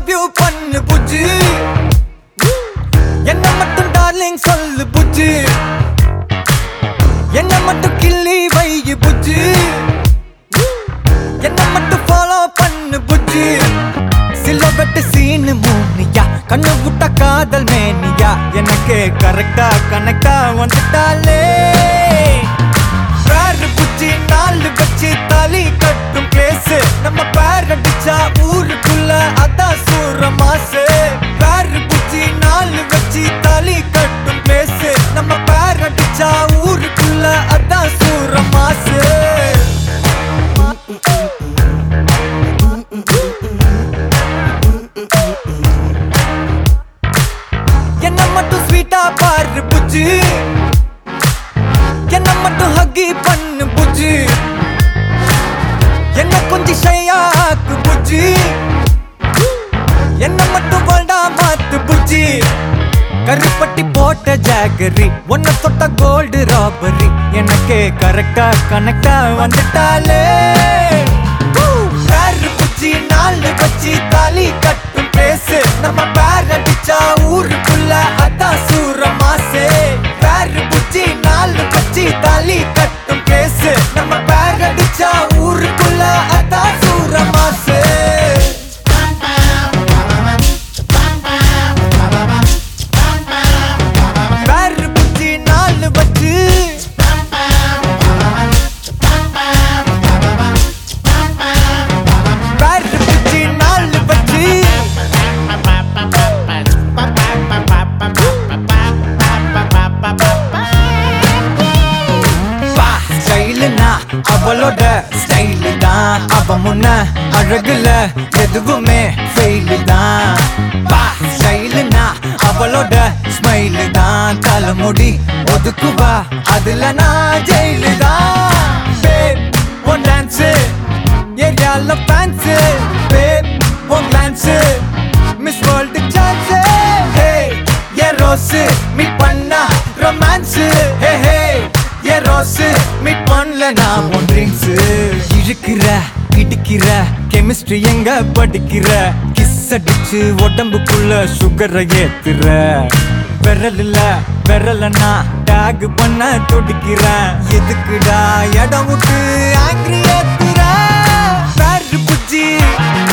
love you பண்ணு புஜ்ஜி என்ன மட்டும் டார்லிங் சொல்லு புஜ்ஜி என்ன மட்டும் கிள்ளி வை புஜ்ஜி என்ன மட்டும் ஃபாலோ பண்ணு புஜ்ஜி சில வெட்டு சீனு மூனியா கண்ணு விட்ட காதல் மேனியா எனக்கு கரெக்டா கனெக்டா வந்துட்டாலே பேரு புச்சி நாலு வச்சு தாலி கட்டும் கேஸ் நம்ம பேர் அடிச்சா ஊருக்குள்ள அதான் சூற மாசு பேரு புச்சி நாலு வச்சு தாலி கட்டும் கேஸ் நம்ம பேர் அடிச்சா ஊருக்குள்ள அதான் சூற மாசு என்ன மட்டும் ஸ்வீட்டா பாரு புஜ்ஜி என்ன மட்டும் ஹக்கி பண்ணு புஜ்ஜி என்ன கொஞ்சம் ஷையாக்கு புஜ்ஜி என்ன மட்டும் வேண்டா மாத்து புஜ்ஜி கருப்பட்டி போட்ட ஜாகரி ஒன்ன தொட்ட கோல்டு ராபரி எனக்கு கரெக்டா கனெக்டா வந்துட்டாலே பேரு புச்சி நாலு வச்சு தாலி கட்டும் பேசு நம்ம பேர் அடிச்சா ஊருக்குள்ள அதான் சூற மாசு பேரு புச்சி நாலு வச்சு தாலி கட்டும் பேசு நம்ம பேர் அடிச்சா ஊருக்குள்ள அதான் சூற மாசு பேரு புச்சி நாலு வச்சு பேரு புச்சி நாலு வச்சு பா ஸ்டைலுனா அவளோட ஸ்டைலு தான் அவ முன்ன அழகுல எதுவுமே ஃபெயிலு தான் பா ஸ்டைலுனா அவளோட ஸ்மைலு தான் தலைமுடி ஒதுக்குவா அதுல நான் ஜெயிலு தான் பேப் உன் டான்ஸு ஏரியால ஃபேன்ஸு பேப் உன் glance miss world chance hey a rose meet பண்ணா romance hey hey a rose meet பண்ணல நான் உன் ட்ரிங்க்ஸ் இழுக்கிற இடிக்கிற கெமிஸ்ட்ரி எங்க படிக்கிற கிஸ் அடிச்சு உடம்புக்குள்ள சுகரை ஏத்துற விரல் இல்ல விரலன்னா டேக் பண்ண துடிக்கிறேன் எதுக்குடா இடம் விட்டு ஆங்கிரி ஏத்துற பேரு புஜ்ஜி